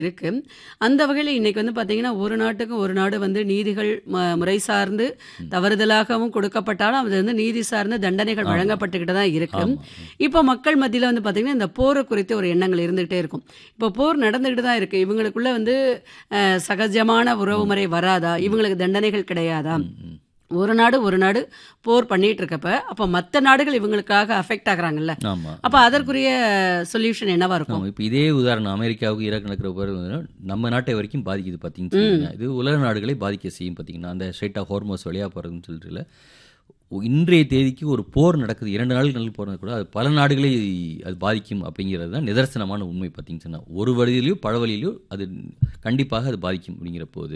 இருக்கு. அந்த வகையில இன்னைக்கு வந்து பார்த்தீங்கன்னா, ஒரு நாட்டுக்கு ஒரு நாடு வந்து நீதிகள் ம முறை சார்ந்து தவறுதலாகவும் கொடுக்கப்பட்டாலும், அது வந்து நீதி சார்ந்த தண்டனைகள் ஆமா. வழங்கப்பட்டுக்கிட்டு தான் இருக்கு. ஆமா. இப்போ மக்கள் மத்தியில வந்து பார்த்தீங்கன்னா, இந்த போர குறித்து ஒரு எண்ணங்கள் இருந்துகிட்டே இருக்கும். இப்போ போர் நடந்துகிட்டு தான் இருக்கு. இவங்களுக்குள்ள வந்து அ சகஜமான உறவுமுறை வராதா? இவங்களுக்கு தண்டனைகள் கிடையாதா? ம், ம். ஒரு நாடு ஒரு நாடு போர் பண்ணிட்டு இருக்கப்ப, அப்ப மத்த நாடுகள் இவங்களுக்காக அஃபெக்ட் ஆகுறாங்கல்ல. ஆமா. அப்ப அதற்குரிய சொல்யூஷன் என்னவா இருக்கும்? ஆமா. இப்ப இதே உதாரணம் அமெரிக்காவுக்கு ஈராக் நடக்கிற போர் வந்து நம்ம நாட்டை வரைக்கும் பாதிக்குது பார்த்தீங்கன்னு சொன்னீங்க. இது உலக நாடுகளை பாதிக்க செய்யும் பார்த்தீங்கன்னா, அந்த ஸ்ட்ரெய்ட் ஆஃப் ஹார்மோஸ் வழியா போறதுன்னு சொல்லிட்டுல, இன்றைய தேதிக்கு ஒரு போர் நடக்குது. 2 நாடுகள் போறது கூட அது பல நாடுகளை அது பாதிக்கும் அப்படிங்கிறது தான் நிதர்சனமான உண்மை பார்த்தீங்கன்னு சொன்னா. ஒரு வழியிலயோ, பல வழியிலயோ அது கண்டிப்பாக அது பாதிக்கும் அப்படிங்கிற போது,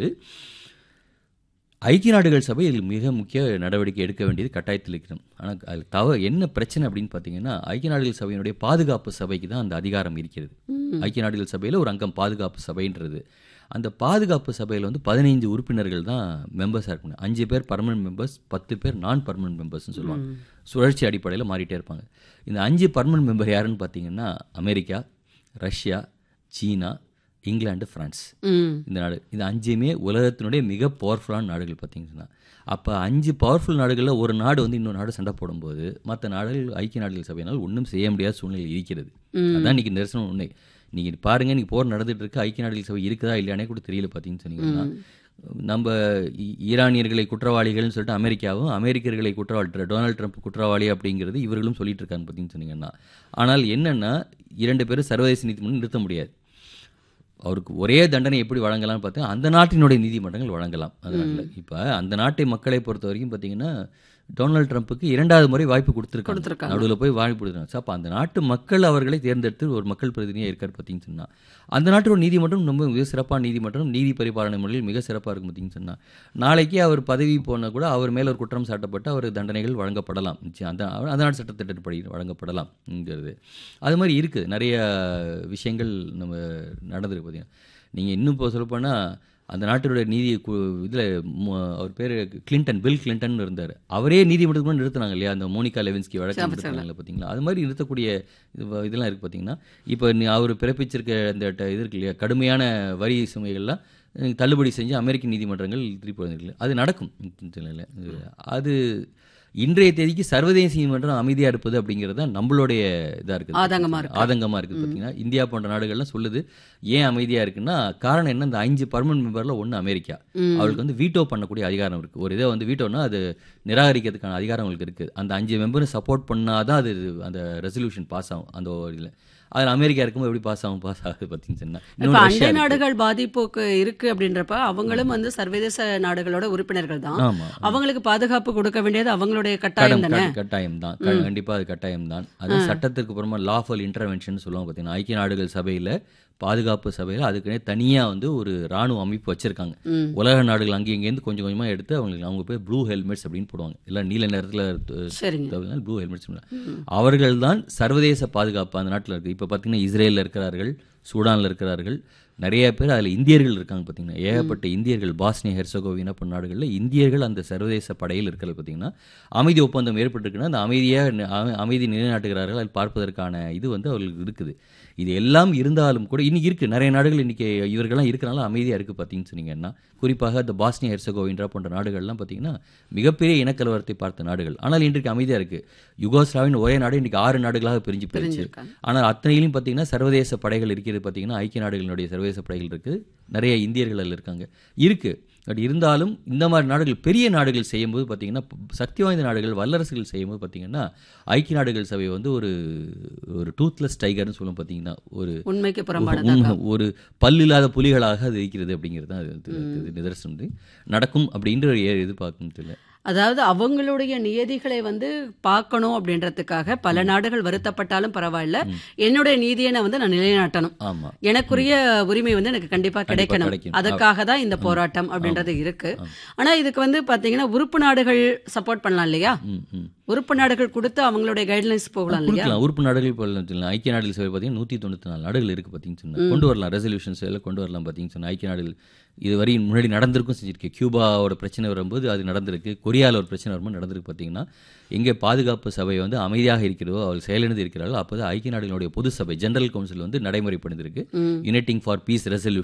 ஐக்கிய நாடுகள் சபை இதில் மிக முக்கிய நடவடிக்கை எடுக்க வேண்டியது கட்டாயத்தில் இருக்கிறது. ஆனா அது தவ என்ன பிரச்சனை அப்படின்னு பார்த்தீங்கன்னா, ஐக்கிய நாடுகள் சபையினுடைய பாதுகாப்பு சபைக்கு தான் அந்த அதிகாரம் இருக்கிறது. ம். ஐக்கிய நாடுகள் சபையில ஒரு அங்கம் பாதுகாப்பு சபைன்றது. அந்த பாதுகாப்பு சபையில வந்து 15 உறுப்பினர்கள் தான் மெம்பர்ஸா இருப்பாங்க. 5 பேர் பெர்மனன்ட் மெம்பர்ஸ், 10 பேர் நான் பெர்மனன்ட் மெம்பர்ஸ்னு சொல்லுவாங்க. ம். சுழற்சி அடிப்படையில மாறிட்டே இருப்பாங்க. இந்த 5 பெர்மனன்ட் மெம்பர் யாருன்னு பார்த்தீங்கன்னா, America, Russia, China, England, France. ம். இந்த நாடு. இந்த 5மே உலகத்தினுடைய மிக பவர்ஃபுல்லான நாடுகள் பார்த்தீங்கன்னா. அப்ப 5 பவர்ஃபுல் நாடுகள்ல ஒரு நாடு வந்து இன்னொரு நாடு சண்டை போடும்போது, மத்த நாடுகள் ஐக்கிய நாடுகள் சபையினால் ஒண்ணும் செய்ய முடியாத சூழ்நிலை இருக்கிறது. ம். அதான் இன்னைக்கு நிதர்சனம் உண்மை. நீங்க பாருங்க, இன்னைக்கு போர் நடந்துட்டு இருக்கு. ஐக்கிய நாடுகள் சபை இருக்குதா இல்லையானே கூட தெரியல பார்த்தீங்கன்னு சொன்னீங்கன்னா, ம். நம்ப ஈ ஈரானியர்களை குற்றவாளிகள்னு சொல்லிட்டு அமெரிக்காவும், அமெரிக்கர்களை குற்றவாளி டொனால்ட் ட்ரம்ப் குற்றவாளி அப்படிங்கிறது இவர்களும் சொல்லிட்டு இருக்காங்க பார்த்தீங்கன்னு சொன்னீங்கன்னா. ஆனால் என்னன்னா, 2 பேரும் சர்வதேச நீதிமன்றம் நிறுத்த முடியாது. அவருக்கு ஒரே தண்டனை எப்படி வழங்கலாம்னு பார்த்தா, அந்த நாட்டினுடைய நீதிமன்றங்கள் வழங்கலாம். அந்த நாட்ல. ம். இப்ப அந்த நாட்டை மக்களை பொறுத்தவரைக்கும் பார்த்தீங்கன்னா, டொனால்ட் ட்ரம்ப்புக்கு 2வது முறை வாய்ப்பு குடுத்திருக்காங்க. கொடுத்திருக்காங்க. நடுவுல போய் வாய்ப்பு குடுத்துருக்காங்க. ஸோ அப்ப அந்த நாட்டு மக்கள் அவர்களை தேர்ந்தெடுத்து ஒரு மக்கள் பிரதிநிதியா இருக்காரு பார்த்தீங்கன்னு சொன்னா, அந்த நாட்டோட நீதிமன்றம் ரொம்ப மிக சிறப்பான நீதிமன்றம். நீதி பரிபாலனை முறையில் மிக சிறப்பா இருக்கும் பார்த்தீங்கன்னு சொன்னா, நாளைக்கே அவர் பதவி போனா கூட அவர் மேல ஒரு குற்றம் சாட்டப்பட்டு அவருக்கு தண்டனைகள் வழங்கப்படலாம். நிச்சயம் அந்த அந்த நாட்டு சட்டத்திட்டப்படி வழங்கப்படலாம்ங்கிறது. அது மாரி இருக்குது. நெறைய விஷயங்கள் நம்ம நடந்திருக்கு பார்த்தீங்கன்னா. நீங்க இன்னும் இப்போ சொல்லப்போனா, அந்த நாட்டினுடைய நீதி கு இதுல மு அவர் பேரு கிளின்டன், பில் கிளின்டன் இருந்தாரு. அவரே நீதிமன்றத்துக்கு முன்னாடி நிறுத்துனாங்க இல்லையா? அந்த மோனிகா லெவின்ஸ்கி வழக்க சரி, சரி. நிறுத்துனாங்கல்ல பார்த்தீங்களா? அது மாரி நிறுத்தக்கூடிய இது வ இதெல்லாம் இருக்கு பார்த்தீங்கன்னா, இப்ப நீ அவரு பிறப்பிச்சிருக்க அந்த ட இது இருக்கு இல்லையா? கடுமையான வரி சுமைகள்லாம் அ தள்ளுபடி செஞ்சு அமெரிக்க நீதிமன்றங்கள் திருப்பி வந்திருக்கு. அது நடக்கும். அது இன்றைய தேதிக்கு சர்வதேச நீதிமன்றம் அமைதியா இருப்பது அப்படிங்கிறது தான் நம்மளுடைய இதா இருக்குது. ஆதங்கமா இருக்கு. ஆதங்கமா இருக்குது ம். பார்த்தீங்கன்னா, இந்தியா போன்ற நாடுகள்லாம் சொல்லுது. ஏன் அமைதியா இருக்குன்னா, காரணம் என்ன? இந்த 5 பெர்மனன்ட் மெம்பர்ல 1 அமெரிக்கா. ம். அவளுக்கு வந்து வீட்டோ பண்ணக்கூடிய அதிகாரம் இருக்கு. ஒரு இத வந்து வீட்டோன்னா அது நிராகரிக்கிறதுக்கான அதிகாரம் அவங்களுக்கு இருக்கு. அந்த 5 மெம்பரும் சப்போர்ட் பண்ணா தான் அது அந்த ரெசல்யூஷன் பாஸ் ஆகும். அந்த ஒரு இதுல. அதுல அமெரிக்கா இருக்கும்போது எப்படி பாஸ் ஆகும்? பாஸ் ஆகாது பார்த்தீங்கன்னு சொன்னா. இப்ப இன்னொன்னு அண்டை ரஷ்யா இருக்கு. நாடுகள் பாதிப்புக்கு இருக்கு அப்படின்றப்ப, அவங்களும் வந்து சர்வதேச நாடுகளோட உறுப்பினர்கள் தான். ஆமா. அவங்களுக்கு பாதுகாப்பு கொடுக்க வேண்டியது அவங்களுடைய கடம் கட்டாயம் தானே? கட் கட்டாயம் தான். க ம். கண்டிப்பா அது கட்டாயம் தான். ஆ. அது சட்டத்திற்கு புறமா லாஃபுல் இன்டர்வென்ஷன் சொல்லுவாங்க பார்த்தீங்கன்னா, ஐக்கிய நாடுகள் சபையில பாதுகாப்பு சபையில அதுக்குன்னே தனியா வந்து ஒரு ராணுவ அமைப்பு வச்சிருக்காங்க. ம். உலக நாடுகள் அங்கே இங்கேருந்து கொஞ்சம் கொஞ்சமா எடுத்து அவங்களுக்கு அவங்க பேர் ப்ளூ ஹெல்மெட்ஸ் அப்படின்னு போடுவாங்க. எல்லாம் நீல நிறத்துல சரிங்க. ப்ளூ ஹெல்மெட்ஸ் ம். அவர்கள் தான் சர்வதேச பாதுகாப்பு அந்த நாட்டில் இருக்கு. இப்போ பார்த்தீங்கன்னா இஸ்ரேலில் இருக்கிறார்கள், சூடானில் இருக்கிறார்கள். நிறைய பேர் அதில் இந்தியர்கள் இருக்காங்க பார்த்தீங்கன்னா. ம். ஏகப்பட்ட இந்தியர்கள் பாஸ்னியா ஹெர்சகோவினா போன்ற நாடுகளில் இந்தியர்கள் அந்த சர்வதேச படையில் இருக்கிறது பார்த்தீங்கன்னா, அமைதி ஒப்பந்தம் ஏற்பட்டிருக்குன்னா, அந்த அமைதியா அ அமைதி நிலைநாட்டுகிறார்கள். அதில் பார்ப்பதற்கான இது வந்து அவர்களுக்கு இருக்குது. இது எல்லாம் இருந்தாலும் கூட இன்னைக்கு இருக்கு. நிறைய நாடுகள் இன்னைக்கு இவர்கள்லாம் இருக்கனால அமைதியா இருக்கு பார்த்தீங்கன்னு சொன்னீங்கன்னா, குறிப்பாக இந்த பாஸ்னியா ஹெர்சகோவினா போன்ற நாடுகள்லாம் பார்த்தீங்கன்னா, மிகப்பெரிய இனக்கலவரத்தை பார்த்த நாடுகள். ஆனால் இன்றைக்கு அமைதியா இருக்கு. யுகோஸ்லாவின் ஒரே நாடு இன்னைக்கு 6 நாடுகளாக பிரிஞ்சு போயிருச்சு. பிரிஞ்சிருக்காங்க. ஆனால் அத்தனையிலும் பார்த்தீங்கன்னா, சர்வதேச படைகள் இருக்கிறது பார்த்தீங்கன்னா, ஐக்கிய நாடுகளினுடைய சர்வதேச படைகள் இருக்கு. நிறைய இந்தியர்கள் அதில் இருக்காங்க. இருக்கு. பட் இருந்தாலும் இந்த மாரி நாடுகள் பெரிய நாடுகள் செய்யும்போது பார்த்தீங்கன்னா, சக்தி வாய்ந்த நாடுகள், வல்லரசுகள் செய்யும்போது பார்த்தீங்கன்னா, ஐக்கிய நாடுகள் சபை வந்து ஒரு ஒரு டூத்லெஸ் டைகர்ன்னு சொல்லுவோம் பார்த்தீங்கன்னா, ஒரு உண்மைக்கு உண்ம புறம்பானதாக்கா? ஒரு பல்லில்லாத புலிகளாக அது இருக்கிறது அப்படிங்கிறது தான் அது ம். இது நிதர்சனம். நடக்கும் அப்படின்ற ஒரு எதிர்பார்க்கும் தெரியல. அதாவது அவங்களுடைய நியதிகளை வந்து பார்க்கணும் அப்படின்றதுக்காக பல ம். நாடுகள் வருத்தப்பட்டாலும் பரவாயில்ல. ம். என்னுடைய நீதியை நான் வந்து நான் நிலைநாட்டணும். ஆமா. எனக்குரிய உரிமை வந்து எனக்கு கண்டிப்பா கண்டிப்பா கிடைக்கணும். கிடைக்கும். அ அதுக்காக தான் இந்த ம். போராட்டம் ஆமா. அப்படின்றது இருக்கு. ஆமா. ஆனா இதுக்கு வந்து பாத்தீங்கன்னா, உறுப்பு நாடுகள் சப்போர்ட் பண்ணலாம் இல்லையா? ம், ம். உறுப்பு நாடுகள் கொடுத்து அவங்களுடைய கைட்லைன்ஸ் ஆ போகலாம் இல்லையா? குடுக்கலாம். உறுப்பு நாடுகள் போல சொல்லலாம். ஐக்கிய நாடுகள் சபை பார்த்தீங்கன்னா, 194 நாடுகள் இருக்கு பார்த்தீங்கன்னு சொன்னா. ம். கொண்டு வரலாம். ரெசல்யூஷன்ஸ் எல்லாம் கொண்டு வரலாம் பார்த்தீங்கன்னு சொன்னா. ஐக்கிய நாடுகள் இது வரை முன்னாடி நடந்திருக்கும் செஞ்சிருக்கு கியூபாவோட பிரச்சனை வரும்போது அது நடந்திருக்கு கொரியாவில் ஒரு பிரச்சனை வரும்போது நடந்திருக்கு பார்த்தீங்கன்னா எங்கே பாதுகாப்பு சபை வந்து அமைதியாக இருக்கிறதோ அவள் செயலிழந்து இருக்கிறார்களோ அப்போது ஐக்கிய நாடுகளுடைய பொது சபை ஜெனரல் கவுன்சில் வந்து நடைமுறைப்படுத்திருக்கு யுனைட்டிங் ஃபார் பீஸ் ரெசல்யூஷன்